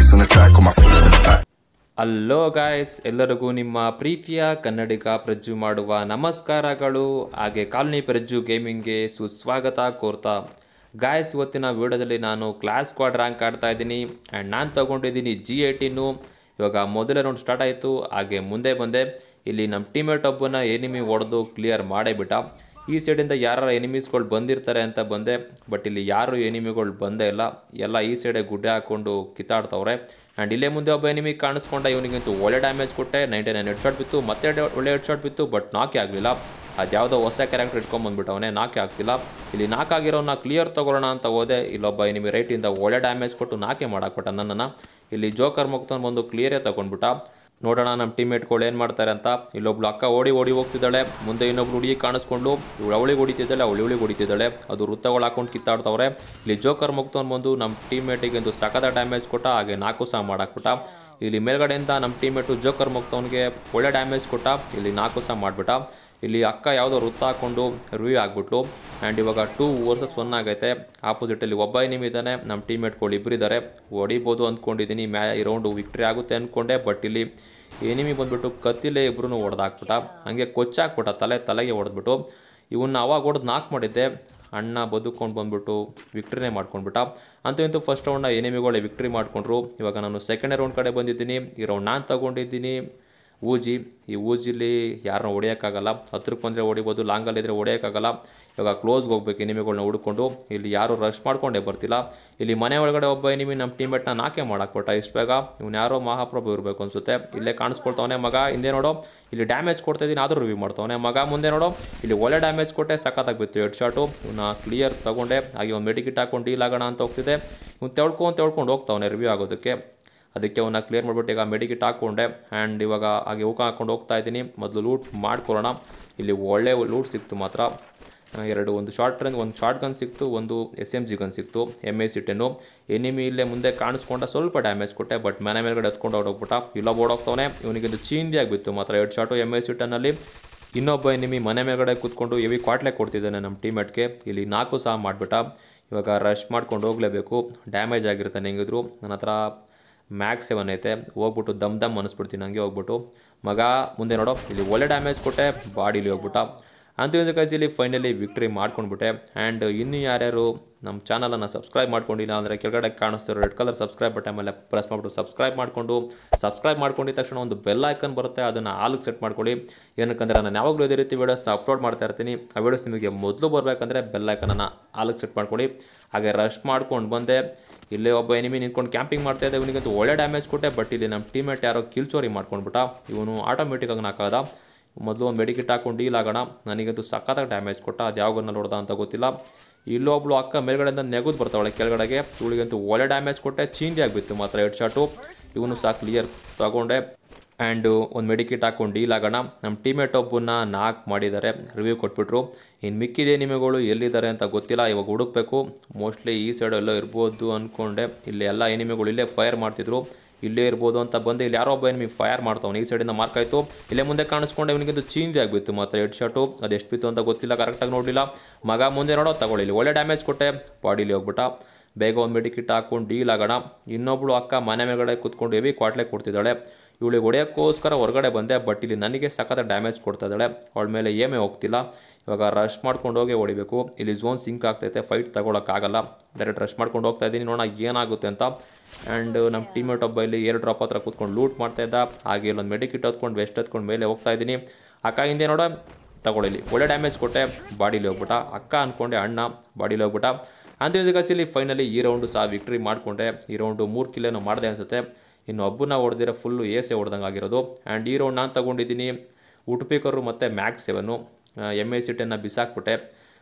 on the track, on my feet in the back. Hello guys ಎಲ್ಲರಿಗೂ ನಿಮ್ಮ ಪ್ರೀತಿಯ ಕನ್ನಡಿಗ ಪ್ರಜ್ಜು ಮಾಡುವ ನಮಸ್ಕಾರಗಳು ಹಾಗೆ ಕಾಲನಿ ಪ್ರಜ್ಜು ಗೇಮಿಂಗ್ಗೆ ಸುಸ್ವಾಗತ ಕೋರ್ತಾ ಗಾಯ್ಸ್ ಇವತ್ತಿನ ವಿಡಿಯೋದಲ್ಲಿ ನಾನು ಕ್ಲಾಸ್ ಸ್ಕ್ವಾಡ್ ರ್ಯಾಂಕ್ ಆಡ್ತಾ ಇದ್ದೀನಿ ಆ್ಯಂಡ್ ನಾನು ತೊಗೊಂಡಿದ್ದೀನಿ ಜಿ ಏಯ್ಟೀನು ಇವಾಗ ಮೊದಲೇ ರೌಂಡ್ ಸ್ಟಾರ್ಟ್ ಆಯಿತು ಹಾಗೆ ಮುಂದೆ ಬಂದೆ ಇಲ್ಲಿ ನಮ್ಮ ಟೀಮೇಟ್ ಒಬ್ಬನ ಎನಿಮಿ ಹೊಡೆದು ಕ್ಲಿಯರ್ ಮಾಡೇ ಬಿಟ್ಟ ಈ ಸೈಡಿಂದ ಯಾರು ಎನಿಮೀಸ್ಗಳು ಬಂದಿರ್ತಾರೆ ಅಂತ ಬಂದೆ ಬಟ್ ಇಲ್ಲಿ ಯಾರು ಎನಿಮಿಗಳು ಬಂದೇ ಇಲ್ಲ ಎಲ್ಲ ಈ ಸೈಡೆ ಗುಡ್ಡೆ ಹಾಕ್ಕೊಂಡು ಕಿತ್ತಾಡ್ತವ್ರೆ ಆ್ಯಂಡ್ ಇಲ್ಲೇ ಮುಂದೆ ಒಬ್ಬ ಎನಿಮಿ ಕಾಣಿಸ್ಕೊಂಡ ಇವನಿಗಂತೂ ಒಳ್ಳೆ ಡ್ಯಾಮೇಜ್ ಕೊಟ್ಟೆ ನೈಂಟಿ ನೈನ್ ಹೆಡ್ ಶಾಟ್ ಬಿತ್ತು ಮತ್ತೆ ಡ- ಒಳ್ಳೆ ಹೆಡ್ ಶಾಟ್ ಬಿತ್ತು ಬಟ್ ನಾಕೆ ಆಗಲಿಲ್ಲ ಅದು ಯಾವುದೋ ಹೊಸ ಕ್ಯಾರೆಕ್ಟರ್ ಇಟ್ಕೊಂಬಂದ್ಬಿಟ್ಟವನೇ ನಾಕೆ ಆಗ್ತಿಲ್ಲ ಇಲ್ಲಿ ನಾಕಾಗಿರೋನ ಕ್ಲಿಯರ್ ತೊಗೊಳ್ಳೋಣ ಅಂತ ಹೋದೆ ಇಲ್ಲೊಬ್ಬ ಎನಿಮಿ ರೈಟಿಂದ ಒಳ್ಳೆ ಡ್ಯಾಮೇಜ್ ಕೊಟ್ಟು ನಾಕೆ ಮಾಡಾಕ್ಬಿಟ್ಟ ನನ್ನನ್ನು ಇಲ್ಲಿ ಜೋಕರ್ ಮುಗ್ತವ್ನು ಬಂದು ಕ್ಲಿಯರೇ ತೊಗೊಂಡ್ಬಿಟ್ಟ ನೋಡೋಣ ನಮ್ಮ ಟೀಮೇಟ್ಗಳು ಏನು ಮಾಡ್ತಾರೆ ಅಂತ ಇಲ್ಲೊಬ್ಳು ಅಕ್ಕ ಓಡಿ ಓಡಿ ಹೋಗ್ತಿದ್ದಾಳೆ ಮುಂದೆ ಇನ್ನೊಬ್ಳು ಹುಡುಗಿ ಕಾಣಿಸ್ಕೊಂಡು ಇವಳು ಅವಳಿಗೆ ಹೊಡಿತಿದ್ದಾಳೆ ಅವಳು ಇವಳಿಗೆ ಹೊಡಿತಿದ್ದಾಳೆ ಅದು ವೃತ್ತಗಳು ಹಾಕೊಂಡು ಕಿತ್ತಾಡ್ತವ್ರೆ ಇಲ್ಲಿ ಜೋಕರ್ ಮುಗ್ತವ್ನು ಬಂದು ನಮ್ಮ ಟೀಮೇಟಿಗೆ ಒಂದು ಸಖತ ಡ್ಯಾಮೇಜ್ ಕೊಟ್ಟ ಹಾಗೆ ನಾಲ್ಕು ಸಹ ಮಾಡಾಕ್ಬಿಟ್ಟ ಇಲ್ಲಿ ಮೇಲ್ಗಡೆಯಿಂದ ನಮ್ಮ ಟೀಮೇಟು ಜೋಕರ್ ಮುಗ್ತವನಿಗೆ ಒಳ್ಳೆ ಡ್ಯಾಮೇಜ್ ಕೊಟ್ಟ ಇಲ್ಲಿ ನಾಲ್ಕು ಸಹ ಮಾಡಿಬಿಟ್ಟ ಇಲ್ಲಿ ಅಕ್ಕ ಯಾವುದೋ ವೃತ್ತ ಹಾಕ್ಕೊಂಡು ರಿವ್ಯೂ ಆಗ್ಬಿಟ್ಲು ಆ್ಯಂಡ್ ಇವಾಗ ಟೂ ವರ್ಸಸ್ ಒನ್ ಆಗೈತೆ ಆಪೋಸಿಟಲ್ಲಿ ಒಬ್ಬ ಎನಿಮಿ ಇದ್ದಾನೆ ನಮ್ಮ ಟೀಮೇಟ್ಗಳು ಇಬ್ಬರು ಇದ್ದಾರೆ ಹೊಡಿಬೋದು ಅಂದ್ಕೊಂಡಿದ್ದೀನಿ ಮ್ಯಾ ಈ ರೌಂಡು ವಿಕ್ಟ್ರಿ ಆಗುತ್ತೆ ಅಂದ್ಕೊಂಡೆ ಬಟ್ ಇಲ್ಲಿ ಎನಿಮಿ ಬಂದ್ಬಿಟ್ಟು ಕತ್ತಿಲೆ ಇಬ್ರು ಹೊಡೆದಾಕ್ಬಿಟ್ಟ ಹಂಗೆ ಕೊಚ್ಚಾಕ್ಬಿಟ್ಟ ತಲೆ ತಲೆಗೆ ಹೊಡೆದ್ಬಿಟ್ಟು ಇವನ್ನ ಅವಾಗ ಹೊಡೆದು ನಾಲ್ಕು ಮಾಡಿದ್ದೆ ಅಣ್ಣ ಬದುಕೊಂಡು ಬಂದ್ಬಿಟ್ಟು ವಿಕ್ಟ್ರಿನೇ ಮಾಡ್ಕೊಂಡ್ಬಿಟ್ಟ ಅಂತೂ ಇಂತೂ ಫಸ್ಟ್ ರೌಂಡ್ನ ಎನಿಮಿಗಳೇ ವಿಕ್ಟ್ರಿ ಮಾಡಿಕೊಂಡ್ರು ಇವಾಗ ನಾನು ಸೆಕೆಂಡ್ ರೌಂಡ್ ಕಡೆ ಬಂದಿದ್ದೀನಿ ಈ ರೌಂಡ್ ನಾನು ತಗೊಂಡಿದ್ದೀನಿ ಊಜಿ ಈ ಊಜಿಲಿ ಯಾರನ್ನ ಹೊಡೆಯೋಕ್ಕಾಗಲ್ಲ ಹತ್ರಕ್ಕೆ ಬಂದರೆ ಹೊಡಿಬೋದು ಲಾಂಗಲ್ಲಿದ್ದರೆ ಹೊಡೆಯೋಕ್ಕಾಗಲ್ಲ ಇವಾಗ ಕ್ಲೋಸ್ಗೆ ಹೋಗ್ಬೇಕು ಎನಿಮಿಗಳನ್ನ ಹುಡ್ಕೊಂಡು ಇಲ್ಲಿ ಯಾರು ರಶ್ ಮಾಡ್ಕೊಂಡೇ ಬರ್ತಿಲ್ಲ ಇಲ್ಲಿ ಮನೆ ಒಳಗಡೆ ಒಬ್ಬ ಎನಿಮಿ ನಮ್ಮ ಟೀಮೇಟ್ನ ನಾಕೆ ಮಾಡಾಕ್ಬಿಟ್ಟ ಇಷ್ಟು ಬೇಗ ಇವ್ನು ಯಾರೋ ಮಹಾಪ್ರಭು ಇರಬೇಕು ಅನ್ಸುತ್ತೆ ಇಲ್ಲೇ ಕಾಣಿಸ್ಕೊಳ್ತವನೆ ಮಗ ಹಿಂದೆ ನೋಡೋ ಇಲ್ಲಿ ಡ್ಯಾಮೇಜ್ ಕೊಡ್ತಾ ಇದ್ದೀನಿ ಆದರೂ ರಿವ್ಯೂ ಮಾಡ್ತವನೆ ಮಗ ಮುಂದೆ ನೋಡೋ ಇಲ್ಲಿ ಒಳ್ಳೆ ಡ್ಯಾಮೇಜ್ ಕೊಟ್ಟೆ ಸಖತ್ತಾಗಿ ಬಿತ್ತು ಹೆಡ್ ಶಾಟು ಇವನ್ನ ಕ್ಲಿಯರ್ ತಗೊಂಡೆ ಹಾಗೆ ಒಂದು ಮೆಡಿಕಿಟ್ ಹಾಕೊಂಡು ಡೀಲ್ ಆಗೋಣ ಅಂತ ಹೋಗ್ತಿದ್ದೆ ಇವ್ನು ತೆಳ್ಕೊಂಡು ತೆಳ್ಕೊಂಡು ಹೋಗ್ತಾವನೆ ರಿವ್ಯೂ ಆಗೋದಕ್ಕೆ ಅದಕ್ಕೆ ಅವನ್ನ ಕ್ಲಿಯರ್ ಮಾಡಿಬಿಟ್ಟು ಈಗ ಮೆಡಿಕಿಟ್ ಹಾಕ್ಕೊಂಡೆ ಆ್ಯಂಡ್ ಇವಾಗ ಹಾಗೆ ಊಕ ಹಾಕ್ಕೊಂಡು ಹೋಗ್ತಾ ಇದ್ದೀನಿ ಮೊದಲು ಲೂಟ್ ಮಾಡ್ಕೊಳ್ಳೋಣ ಇಲ್ಲಿ ಒಳ್ಳೆ ಲೂಟ್ ಸಿಕ್ತು ಮಾತ್ರ ಆ, ಎರಡು ಒಂದು ಶಾರ್ಟ್ ರನ್ ಒಂದು ಶಾರ್ಟ್ ಗನ್ ಸಿಕ್ತು ಒಂದು ಎಸ್ ಎಮ್ ಜಿ ಗನ್ ಸಿಕ್ತು M A C ten enemy ಇಲ್ಲೇ ಮುಂದೆ ಕಾಣಿಸ್ಕೊಂಡ ಸ್ವಲ್ಪ ಡ್ಯಾಮೇಜ್ ಕೊಟ್ಟೆ ಬಟ್ ಮನೆ ಮೇಲ್ಗಡೆ ಎತ್ಕೊಂಡು ಹೊಡೋಗ್ಬಿಟ್ಟ ಇಲ್ಲ ಓಡೋಗ್ತಾವನೆ ಇವನಿಗೆ ಇದು ಚೀಂದಿಯಾಗಿ ಬಿತ್ತು ಮಾತ್ರ ಎರಡು ಶಾಟು ಎಮ್ ಎ ಸಿ ಟೆನ್ನಲ್ಲಿ ಇನ್ನೊಬ್ಬ ಎನಿಮಿ ಮನೆ ಮೇಲ್ಗಡೆ ಕೂತ್ಕೊಂಡು ಹೆವಿ ಕ್ವಾಟ್ಲೆ ಕೊಡ್ತಿದ್ದಾನೆ ನಮ್ಮ ಟೀಮೇಟ್ಗೆ ಇಲ್ಲಿ ನಾಲ್ಕು ಸಹ ಮಾಡಿಬಿಟ್ಟ ಇವಾಗ ರಶ್ ಮಾಡ್ಕೊಂಡು ಹೋಗಲೇಬೇಕು ಡ್ಯಾಮೇಜ್ ಆಗಿರ್ತಾನೆ ಹೆಂಗಿದ್ರು ನನ್ನ ಹತ್ರ ಮ್ಯಾಕ್ಸ್ ಸೆವೆನ್ ಐತೆ ಹೋಗ್ಬಿಟ್ಟು ದಮ್ ದಮ್ ಅನ್ನಿಸ್ಬಿಡ್ತೀನಿ ಹಂಗೆ ಹೋಗ್ಬಿಟ್ಟು ಮಗ ಮುಂದೆ ನೋಡೋ ಇಲ್ಲಿ ಒಳ್ಳೆ ಡ್ಯಾಮೇಜ್ ಕೊಟ್ಟೆ ಬಾಡಿಲಿ ಹೋಗ್ಬಿಟ್ಟ ಅಂತೂ ಇಂದು ಕೈಸಿಲಿ ಫೈನಲಿ ವಿಕ್ಟ್ರಿ ಮಾಡ್ಕೊಂಡ್ಬಿಟ್ಟೆ ಆ್ಯಂಡ್ ಇನ್ನು ಯಾರ್ಯಾರು ನಮ್ಮ ಚಾನಲನ್ನು ಸಬ್ಸ್ಕ್ರೈಬ್ ಮಾಡ್ಕೊಂಡಿಲ್ಲ ಅಂದರೆ ಕೆಳಗಡೆ ಕಾಣಿಸ್ತಿರೋ ರೆಡ್ ಕಲರ್ ಸಬ್ಸ್ಕ್ರೈಬ್ ಬಟನ್ ಮೇಲೆ ಪ್ರೆಸ್ ಮಾಡಿಬಿಟ್ಟು ಸಬ್ಸ್ಕ್ರೈಬ್ ಮಾಡಿಕೊಂಡು ಸಬ್ಸ್ಕ್ರೈಬ್ ಮಾಡ್ಕೊಂಡಿದ ತಕ್ಷಣ ಒಂದು ಬೆಲ್ ಐಕನ್ ಬರುತ್ತೆ ಅದನ್ನು ಆಲಿಗೆ ಸೆಟ್ ಮಾಡ್ಕೊಳ್ಳಿ ಏನಕ್ಕಂದರೆ ನಾನು ಯಾವಾಗಲೂ ಇದೇ ರೀತಿ ವೀಡಿಯೋಸ್ ಅಪ್ಲೋಡ್ ಮಾಡ್ತಾ ಇರ್ತೀನಿ ಆ ವೀಡಿಯೋಸ್ ನಿಮಗೆ ಮೊದಲು ಬರಬೇಕಂದ್ರೆ ಬೆಲ್ ಐಕನನ್ನು ಆಲಿಗೆ ಸೆಟ್ ಮಾಡ್ಕೊಳ್ಳಿ ಹಾಗೆ ರಶ್ ಮಾಡ್ಕೊಂಡು ಬಂದೆ ಇಲ್ಲೇ ಒಬ್ಬ ಎನಿಮಿ ನಿಂತ್ಕೊಂಡು ಕ್ಯಾಂಪಿಂಗ್ ಮಾಡ್ತಾ ಇದ್ದೆ ಇವನಿಗಂತೂ ಒಳ್ಳೆ ಡ್ಯಾಮೇಜ್ ಕೊಟ್ಟೆ ಬಟ್ ಇಲ್ಲಿ ನಮ್ಮ ಟೀಮೇಟ್ ಯಾರೋ ಕಿಲ್ಚೋರಿ ಮಾಡ್ಕೊಂಡ್ಬಿಟ್ಟ ಇವನು ಆಟೋಮೆಟಿಕ್ಕಾಗಿ ನಾಕಾದ ಮೊದಲು ಒಂದು ಮೆಡಿಕಿಟ್ ಹಾಕೊಂಡು ಡೀಲ್ ಆಗೋಣ ನನಗಂತೂ ಸಖತ್ತಾಗಿ ಡ್ಯಾಮೇಜ್ ಕೊಟ್ಟ ಅದು ಯಾವ ಗನ್ನಲ್ಲಿ ಹೊಡೆದ ಅಂತ ಗೊತ್ತಿಲ್ಲ ಇಲ್ಲೊಬ್ಳು ಅಕ್ಕ ಮೇಲ್ಗಡೆಯಿಂದ ನೆಗೆದು ಬರ್ತಾವಳೆ ಕೆಳಗಡೆಗೆ ಇವಳಿಗಂತೂ ಒಳ್ಳೆ ಡ್ಯಾಮೇಜ್ ಕೊಟ್ಟೆ ಚೀಂಜ್ ಆಗಿಬಿತ್ತು ಮಾತ್ರ ಹೆಡ್ ಶಾಟು ಇವನು ಸಹ ಕ್ಲಿಯರ್ ತಗೊಂಡೆ ಆ್ಯಂಡ್ ಒಂದು ಮೆಡಿಕಿಟ್ ಹಾಕೊಂಡು ಡೀಲ್ ಆಗೋಣ ನಮ್ಮ ಟೀಮೇಟ್ ಒಬ್ಬನ್ನ ನಾಲ್ಕು ಮಾಡಿದ್ದಾರೆ ರಿವ್ಯೂ ಕೊಟ್ಬಿಟ್ರು ಇನ್ನು ಮಿಕ್ಕಿದೆ ನಿಮಗಳು ಎಲ್ಲಿದ್ದಾರೆ ಅಂತ ಗೊತ್ತಿಲ್ಲ ಇವಾಗ ಹುಡುಕ್ಬೇಕು ಮೋಸ್ಟ್ಲಿ ಈ ಸೈಡ್ ಎಲ್ಲೋ ಇರ್ಬೋದು ಅಂದ್ಕೊಂಡೆ ಇಲ್ಲಿ ಎಲ್ಲ ಎನಿಮಿಗಳು ಇಲ್ಲೇ ಫೈರ್ ಮಾಡ್ತಿದ್ರು ಇಲ್ಲೇ ಇರ್ಬೋದು ಅಂತ ಬಂದು ಇಲ್ಲಿ ಯಾರೋ ಒಬ್ಬ ಎನಿಮಿ ಫೈರ್ ಮಾಡ್ತಾವನು ಈ ಸೈಡಿಂದ ಮಾರ್ಕ್ ಆಯಿತು ಇಲ್ಲೇ ಮುಂದೆ ಕಾಣಿಸ್ಕೊಂಡೆ ಇವನಿಗಿಂದು ಚೇಂಜ್ ಆಗಿಬಿತ್ತು ಮಾತ್ರ ಹೆಡ್ ಶಾಟು ಅದು ಎಷ್ಟು ಬಿತ್ತು ಅಂತ ಗೊತ್ತಿಲ್ಲ ಕರೆಕ್ಟಾಗಿ ನೋಡಲಿಲ್ಲ ಮಗ ಮುಂದೆ ನೋಡೋ ತಗೊಳ್ಳಿ ಇಲ್ಲಿ ಒಳ್ಳೆ ಡ್ಯಾಮೇಜ್ ಕೊಟ್ಟೆ ಬಾಡಿಲಿ ಹೋಗ್ಬಿಟ್ಟ ಬೇಗ ಒಂದು ಮೆಡಿಕಿಟ್ ಹಾಕೊಂಡು ಡೀಲ್ ಆಗೋಣ ಇನ್ನೊಬ್ಳು ಅಕ್ಕ ಮನೆ ಮೇಲ್ಗಡೆ ಕೂತ್ಕೊಂಡು ಹೆವಿ ಕ್ವಾಟ್ಲೆ ಕೊಡ್ತಿದ್ದಾಳೆ ಇವಳಿಗೆ ಹೊಡೆಯೋಕ್ಕೋಸ್ಕರ ಹೊರಗಡೆ ಬಂದೆ ಬಟ್ ಇಲ್ಲಿ ನನಗೆ ಸಖತ್ ಡ್ಯಾಮೇಜ್ ಕೊಡ್ತಾ ಇದ್ದಾಳೆ ಅವಳ ಮೇಲೆ ಏಮೇ ಹೋಗ್ತಿಲ್ಲ ಇವಾಗ ರಶ್ ಮಾಡ್ಕೊಂಡು ಹೋಗೇ ಹೊಡಿಬೇಕು ಇಲ್ಲಿ ಝೋನ್ ಸಿಂಕ್ ಆಗ್ತೈತೆ ಫೈಟ್ ತಗೊಳಕ್ಕಾಗಲ್ಲ ಡೈರೆಕ್ಟ್ ರಶ್ ಮಾಡ್ಕೊಂಡು ಹೋಗ್ತಾ ಇದ್ದೀನಿ ನೋಡೋಣ ಏನಾಗುತ್ತೆ ಅಂತ ಆ್ಯಂಡ್ ನಮ್ಮ ಟೀಮೇಟ್ ಒಬ್ಬ ಇಲ್ಲಿ ಏರ್ ಡ್ರಾಪ್ ಹತ್ರ ಕೂತ್ಕೊಂಡು ಲೂಟ್ ಮಾಡ್ತಾ ಇದ್ದ ಹಾಗೆ ಇಲ್ಲೊಂದು ಮೆಡಿಕಿಟ್ ಹೊತ್ಕೊಂಡು ವೆಸ್ಟ್ ಹೊತ್ಕೊಂಡು ಮೇಲೆ ಹೋಗ್ತಾ ಇದ್ದೀನಿ ಅಕ್ಕ ಹಿಂದೆ ನೋಡ ತಗೊಳ್ಳಿ ಒಳ್ಳೆ ಡ್ಯಾಮೇಜ್ ಕೊಟ್ಟೆ ಬಾಡಿಲಿ ಹೋಗ್ಬಿಟ್ಟ ಅಕ್ಕ ಅಂದ್ಕೊಂಡೆ ಅಣ್ಣ ಬಾಡಿಲಿ ಹೋಗ್ಬಿಟ್ಟ ಅಂತಿಮ ಕಸಿಲಿ ಫೈನಲಿ ಈ ರೌಂಡು ಸಹ ವಿಕ್ಟ್ರಿ ಮಾಡಿಕೊಂಡೆ ಈ ರೌಂಡು ಮೂರು ಕಿಲೇನೋ ಮಾಡಿದೆ ಅನಿಸುತ್ತೆ ಇನ್ನು ಒಬ್ಬನ ಹೊಡೆದಿರೋ ಫುಲ್ಲು ಏಸೆ ಹೊಡೆದಂಗೆ ಆಗಿರೋದು ಆ್ಯಂಡ್ ಈ ರೌಂಡ್ ನಾನು ತೊಗೊಂಡಿದ್ದೀನಿ ಉಟ್ಪಿಕರು ಮತ್ತು max seven M A C ಟೆನ್ನ ಬಿಸಾಕ್ಬಿಟ್ಟೆ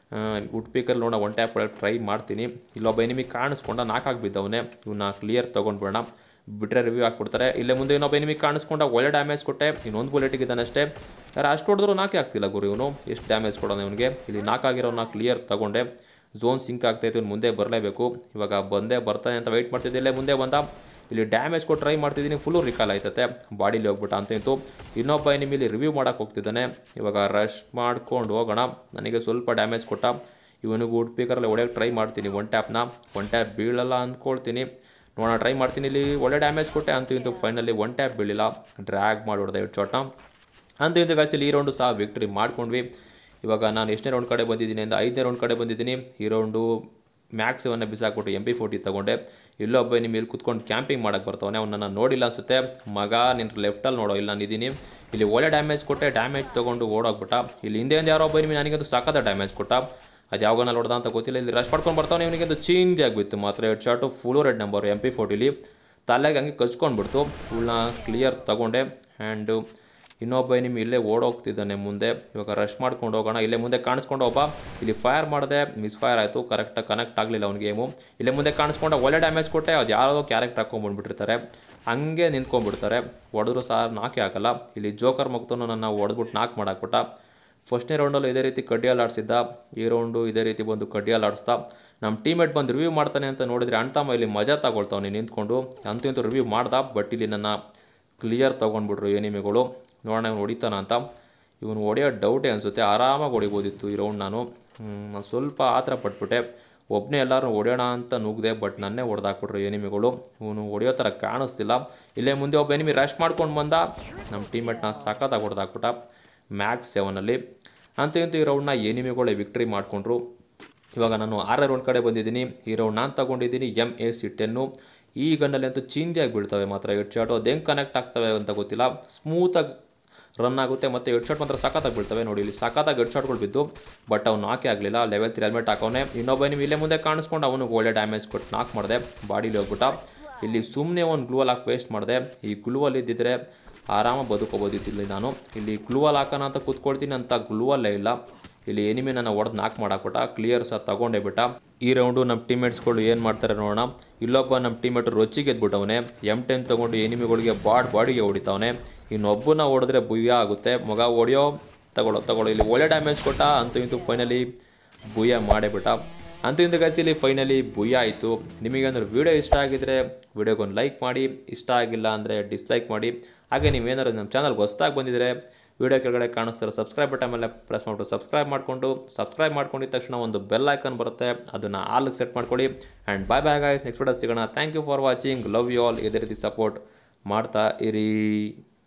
ಉಟ್ಪಿಕರ್ ನೋಡೋಣ ಒನ್ ಟ್ಯಾಪ್ ಒಳಗೆ ಟ್ರೈ ಮಾಡ್ತೀನಿ ಇಲ್ಲೊಬ್ಬ ಎನಿಮಿ ಕಾಣಿಸ್ಕೊಂಡ ನಾಲ್ಕಾಗಿ ಬಿದ್ದವನೇ ಇವನ್ನ ಕ್ಲಿಯರ್ ತೊಗೊಂಡ್ಬೇಡ ಬಿಟ್ಟರೆ ರಿವ್ಯೂ ಹಾಕ್ಬಿಡ್ತಾರೆ ಇಲ್ಲೇ ಮುಂದೆ ಇನ್ನೊಬ್ಬ ಎನಿಮಿ ಕಾಣಿಸ್ಕೊಂಡ ಒಳ್ಳೆ ಡ್ಯಾಮೇಜ್ ಕೊಟ್ಟೆ ಇನ್ನೊಂದು ಬುಲೆಟಿಗೆ ಇದ್ದಾನೆ ಅಷ್ಟೇ ಯಾರು ಅಷ್ಟು ಹೊಡೆದ್ರು ನಾಲ್ಕೇ ಆಗ್ತಿಲ್ಲ ಗುರು ಇವನು ಎಷ್ಟು ಡ್ಯಾಮೇಜ್ ಕೊಡೋಣ ಇವನಿಗೆ ಇಲ್ಲಿ ನಾಲ್ಕಾಗಿರೋನ ಕ್ಲಿಯರ್ ತಗೊಂಡೆ ಝೋನ್ ಸಿಂಕ್ ಆಗ್ತಾಯಿತ್ತು ಇವ್ನು ಮುಂದೆ ಬರಲೇಬೇಕು ಇವಾಗ ಬಂದೇ ಬರ್ತಾನೆ ಅಂತ ವೆಯ್ಟ್ ಮಾಡ್ತಿದ್ದೆ ಇಲ್ಲೇ ಮುಂದೆ ಬಂದ ಇಲ್ಲಿ ಡ್ಯಾಮೇಜ್ ಕೊಟ್ಟು ಟ್ರೈ ಮಾಡ್ತಿದ್ದೀನಿ ಫುಲ್ಲು ರಿಕಾಲ್ ಆಯ್ತತೆ ಬಾಡಿಲಿ ಹೋಗ್ಬಿಟ್ಟ ಅಂತ ಇಂತು ಇನ್ನೊಬ್ಬ ಎನಿಮಿಲಿ ರಿವ್ಯೂ ಮಾಡೋಕೆ ಹೋಗ್ತಿದ್ದಾನೆ ಇವಾಗ ರಶ್ ಮಾಡ್ಕೊಂಡು ಹೋಗೋಣ ನನಗೆ ಸ್ವಲ್ಪ ಡ್ಯಾಮೇಜ್ ಕೊಟ್ಟ ಇವನಿಗೆ ವುಡ್ ಪೀಕರಲ್ಲಿ ಹೊಡೆಯೋಕೆ ಟ್ರೈ ಮಾಡ್ತೀನಿ ಒನ್ ಟ್ಯಾಪ್ನ ಒನ್ ಟ್ಯಾಪ್ ಬೀಳಲ್ಲ ಅಂದ್ಕೊಳ್ತೀನಿ ನೋಡೋಣ ಟ್ರೈ ಮಾಡ್ತೀನಿ ಇಲ್ಲಿ ಒಳ್ಳೆ ಡ್ಯಾಮೇಜ್ ಕೊಟ್ಟೆ ಅಂತೂ ಇಂತೂ ಫೈನಲಿ ಒನ್ ಟ್ಯಾಪ್ ಬೀಳಿಲ್ಲ ಡ್ರ್ಯಾಗ್ ಮಾಡಿ ಹೊಡೆದೆ ಎರಡು ಶಾಟ್ನ ಅಂತೂ ಇಂತೂ ಗಾಯ್ಸ್ ಇಲ್ಲಿ ಈ ರೌಂಡು ಸಹ ವಿಕ್ಟ್ರಿ ಮಾಡ್ಕೊಂಡ್ವಿ ಇವಾಗ ನಾನು ಎಷ್ಟನೇ ರೌಂಡ್ ಕಡೆ ಬಂದಿದ್ದೀನಿ ಅಂದರೆ ಐದನೇ ರೌಂಡ್ ಕಡೆ ಬಂದಿದ್ದೀನಿ ಈ ರೌಂಡು ಮ್ಯಾಕ್ಸವನ್ನು ಬಿಸಾಕ್ಬಿಟ್ಟು ಎಮ್ ಪಿ ಫೋರ್ಟಿ ತೊಗೊಂಡೆ ಇಲ್ಲೋ ಒಬ್ಬ ನಿಮ್ಮ ಇಲ್ಲಿ ಕುತ್ಕೊಂಡು ಕ್ಯಾಂಪಿಂಗ್ ಮಾಡೋಕ್ಕೆ ಬರ್ತಾವನೆ ಅವ್ನನ್ನು ನೋಡಿಲ್ಲ ಅನ್ಸುತ್ತೆ ಮಗ ನಿನ್ನ ಲೆಫ್ಟಲ್ಲಿ ನೋಡೋ ಇಲ್ಲ ನಾನು ಇದ್ದೀನಿ ಇಲ್ಲಿ ಒಳ್ಳೆ ಡ್ಯಾಮೇಜ್ ಕೊಟ್ಟೆ ಡ್ಯಾಮೇಜ್ ತೊಗೊಂಡು ಓಡೋಗ್ಬಿಟ್ಟ ಇಲ್ಲಿ ಹಿಂದೆ ಯಾರೋ ಒಬ್ಬ ನಿಮಗೆ ನನಗಂತೂ ಸಖತ್ತ ಡ್ಯಾಮೇಜ್ ಕೊಟ್ಟ ಅದು ಯಾವಾಗನ ನೋಡ್ದ ಅಂತ ಗೊತ್ತಿಲ್ಲ ಇಲ್ಲಿ ರಶ್ ಮಾಡ್ಕೊಂಡು ಬರ್ತಾನೆ ಇವನಿಗೆ ಒಂದು ಚೇಂಜ್ ಆಗಿಬಿತ್ತು ಮಾತ್ರ ಎರಡು short full red number M P ಫೋರ್ಟಿಲಿ ತಲೆಗೆ ಹಂಗೆ ಕಚ್ಕೊಂಡ್ಬಿಡ್ತು ಫುಲ್ನ ಕ್ಲಿಯರ್ ತೊಗೊಂಡೆ ಆ್ಯಂಡು ಇನ್ನೊಬ್ಬ ನಿಮ್ಗೆ ಇಲ್ಲೇ ಓಡೋಗ್ತಿದ್ದಾನೆ ಮುಂದೆ ಇವಾಗ ರಶ್ ಮಾಡ್ಕೊಂಡು ಹೋಗೋಣ ಇಲ್ಲೇ ಮುಂದೆ ಕಾಣಿಸ್ಕೊಂಡು ಒಬ್ಬ ಇಲ್ಲಿ ಫೈರ್ ಮಾಡಿದೆ ಮಿಸ್ ಫೈರ್ ಆಯಿತು ಕರೆಕ್ಟಾಗಿ ಕನೆಕ್ಟ್ ಆಗಲಿಲ್ಲ ಅವ್ನ ಗೇಮು ಇಲ್ಲೇ ಮುಂದೆ ಕಾಣಿಸ್ಕೊಂಡು ಒಳ್ಳೆ ಡ್ಯಾಮೇಜ್ ಕೊಟ್ಟೆ ಅದು ಯಾವುದೋ ಕ್ಯಾರೆಕ್ಟರ್ ಹಾಕೊಂಡ್ಬಂದ್ಬಿಟ್ಟಿರ್ತಾರೆ ಹಂಗೆ ನಿಂತ್ಕೊಂಡ್ಬಿಡ್ತಾರೆ ಹೊಡೆದ್ರು ಸಹ ನಾಕೆ ಹಾಕಲ್ಲ ಇಲ್ಲಿ ಜೋಕರ್ ಮಗ್ತನು ನನ್ನ ಹೊಡೆದ್ಬಿಟ್ಟು ನಾಕ್ ಮಾಡಾಕ್ಬಿಟ್ಟ ಫಸ್ಟ್ನೇ ರೌಂಡಲ್ಲೂ ಇದೇ ರೀತಿ ಕಡ್ಡಿಯಲ್ಲಿ ಆಡಿಸಿದ್ದ ಈ ರೌಂಡು ಇದೇ ರೀತಿ ಬಂದು ಕಡ್ಡಿಯಲ್ಲಿ ಆಡಿಸ್ತಾ ನಮ್ಮ ಟೀಮೇಟ್ ಬಂದು ರಿವ್ಯೂ ಮಾಡ್ತಾನೆ ಅಂತ ನೋಡಿದ್ರೆ ಅಣ್ತಮ್ಮ ಇಲ್ಲಿ ಮಜಾ ತಗೊಳ್ತಾವನೆ ನಿಂತ್ಕೊಂಡು ಅಂತೂ ಇಂತೂ ರಿವ್ಯೂ ಮಾಡ್ದ ಬಟ್ ಇಲ್ಲಿ ನನ್ನ ಕ್ಲಿಯರ್ ತೊಗೊಂಡ್ಬಿಟ್ರು ಎನಿಮಿಗಳು ನೋಡೋಣ ಇವನು ಹೊಡಿತಾನ ಅಂತ ಇವನು ಹೊಡೆಯೋ ಡೌಟೇ ಅನಿಸುತ್ತೆ ಆರಾಮಾಗಿ ಹೊಡಿಬೋದಿತ್ತು ಈ ರೌಂಡ್ ನಾನು ನಾನು ಸ್ವಲ್ಪ ಆತರ ಪಟ್ಬಿಟ್ಟೆ ಒಬ್ಬನೇ ಎಲ್ಲರೂ ಹೊಡೆಯೋಣ ಅಂತ ನುಗ್ದೆ ಬಟ್ ನನ್ನೇ ಹೊಡೆದಾಕ್ಬಿಟ್ರು ಎನಿಮಿಗಳು ಇವನು ಹೊಡೆಯೋ ಥರ ಕಾಣಿಸ್ತಿಲ್ಲ ಇಲ್ಲೇ ಮುಂದೆ ಒಬ್ಬ ಎನಿಮಿ ರಶ್ ಮಾಡ್ಕೊಂಡು ಬಂದ ನಮ್ಮ ಟೀಮೇಟ್ನ ಸಖತ್ತಾಗಿ ಹೊಡೆದಾಕ್ಬಿಟ್ಟ ಮ್ಯಾಕ್ಸ್ ಸೆವೆನಲ್ಲಿ ಅಂತೂ ಇಂತೂ ಈ ರೌಂಡ್ನ ಎನಿಮಿಗಳೇ ವಿಕ್ಟ್ರಿ ಮಾಡಿಕೊಂಡ್ರು ಇವಾಗ ನಾನು ಆರನೇ ರೌಂಡ್ ಕಡೆ ಬಂದಿದ್ದೀನಿ ಈ ರೌಂಡ್ ನಾನು ತಗೊಂಡಿದ್ದೀನಿ ಎಮ್ ಎ ಸಿ ಟೆನ್ನು ಈ ಗನ್ನಲ್ಲಿ ಅಂತೂ ಚಿಂದಿಯಾಗಿ ಬೀಳ್ತವೆ ಮಾತ್ರ ಹೆಡ್ ಶಾಟು ಅದು ಹೆಂಗೆ ಕನೆಕ್ಟ್ ಆಗ್ತವೆ ಅಂತ ಗೊತ್ತಿಲ್ಲ ಸ್ಮೂತಾಗಿ ರನ್ ಆಗುತ್ತೆ ಮತ್ತು ಹೆಡ್ ಶಾಟ್ ಮಾತ್ರ ಸಖತ್ತಾಗಿ ಬೀಳ್ತವೆ ನೋಡಿ ಇಲ್ಲಿ ಸಖತ್ತಾಗಿ ಹೆಡ್ ಶಾಟ್ಗಳು ಬಿದ್ದು ಬಟ್ ಅವ್ನು ನಾಕೆ ಆಗಲಿಲ್ಲ ಲೆವೆಲ್ ತ್ರೀ ಹೆಲ್ಮೆಟ್ ಹಾಕೋನೆ ಇನ್ನೊಬ್ಬ ನೀವು ಇಲ್ಲೇ ಮುಂದೆ ಕಾಣಿಸ್ಕೊಂಡು ಅವನಿಗೆ ಒಳ್ಳೆ ಡ್ಯಾಮೇಜ್ ಕೊಟ್ಟು ನಾಕ್ ಮಾಡಿದೆ ಬಾಡಿಲಿ ಹೋಗ್ಬಿಟ್ಟ ಇಲ್ಲಿ ಸುಮ್ಮನೆ ಒಂದು ಗ್ಲೂವಲ್ ಹಾಕಿ ವೇಸ್ಟ್ ಮಾಡಿದೆ ಈ ಗ್ಲೂವಲ್ ಇದ್ದಿದ್ರೆ ಆರಾಮಾಗಿ ಬದುಕೋಬೋದಿತ್ತು ಇಲ್ಲಿ ನಾನು ಇಲ್ಲಿ ಗ್ಲೂವಲ್ ಹಾಕೋಣ ಅಂತ ಕೂತ್ಕೊಳ್ತೀನಿ ಅಂತ ಗ್ಲೂವಲ್ಲೇ ಇಲ್ಲ ಇಲ್ಲಿ ಎನಿಮಿ ನನ್ನ ಹೊಡೆದು ನಾಕ್ ಮಾಡಾಕ್ಬಿಟ್ಟ ಕ್ಲಿಯರ್ ಸಹ ತಗೊಂಡೇ ಬಿಟ್ಟ ಈ ರೌಂಡು ನಮ್ಮ ಟೀಮೇಟ್ಸ್ಗಳು ಏನು ಮಾಡ್ತಾರೆ ನೋಡೋಣ ಇಲ್ಲೊಬ್ಬ ನಮ್ಮ ಟೀಮೇಟ್ ರೊಚ್ಚಿಗೆ ಎದ್ಬಿಟ್ಟವನೆ ಎಮ್ ಟೆನ್ ತೊಗೊಂಡು ಎನಿಮಿಗಳಿಗೆ ಬಾಡ್ ಬಾಡಿಗೆ ಹೊಡಿತಾವನೆ ಇನ್ನೊಬ್ಬನ ಹೊಡೆದ್ರೆ ಭುಯ್ಯ ಆಗುತ್ತೆ ಮಗ ಹೊಡೆಯೋ ತಗೊಳ್ಳೋ ತಗೊಳ್ಳೋ ಇಲ್ಲಿ ಒಳ್ಳೆ ಡ್ಯಾಮೇಜ್ ಕೊಟ್ಟ ಅಂತೂ ಇಂತೂ ಫೈನಲಿ ಭುಯ್ಯ ಮಾಡೇ ಬಿಟ್ಟ ಅಂತೂ ಇಂದು ಗೈಸ್ ಇಲ್ಲಿ ಫೈನಲಿ ಭುಯ್ಯ ಆಯಿತು ನಿಮಗೆ ಅಂದ್ರೆ ವೀಡಿಯೋ ಇಷ್ಟ ಆಗಿದ್ರೆ ವಿಡಿಯೋಗೊಂದು ಲೈಕ್ ಮಾಡಿ ಇಷ್ಟ ಆಗಿಲ್ಲ ಅಂದರೆ ಡಿಸ್ಲೈಕ್ ಮಾಡಿ ಹಾಗೆ ನೀವೇನಾದ್ರು ನಮ್ಮ ಚಾನಲ್ಗೆ ಹೊಸ್ದಾಗಿ ಬಂದಿದ್ರೆ ವಿಡಿಯೋ ಕೆಳಗಡೆ ಕಾಣಿಸ್ತಿರೋ ಸಬ್ಸ್ಕ್ರೈಬ್ ಬಟನ್ ಮೇಲೆ ಪ್ರೆಸ್ ಮಾಡಿಬಿಟ್ಟು ಸಬ್ಸ್ಕ್ರೈಬ್ ಮಾಡಿಕೊಂಡು ಸಬ್ಸ್ಕ್ರೈಬ್ ಮಾಡ್ಕೊಂಡಿದ ತಕ್ಷಣ ಒಂದು ಬೆಲ್ ಐಕನ್ ಬರುತ್ತೆ ಅದನ್ನು ಆಲ್ಗೆ ಸೆಟ್ ಮಾಡ್ಕೊಳ್ಳಿ and bye bye guys next video ಸಿಗೋಣ thank you for watching love you all ಇದೇ ರೀತಿ ಸಪೋರ್ಟ್ ಮಾಡ್ತಾ ಇರಿ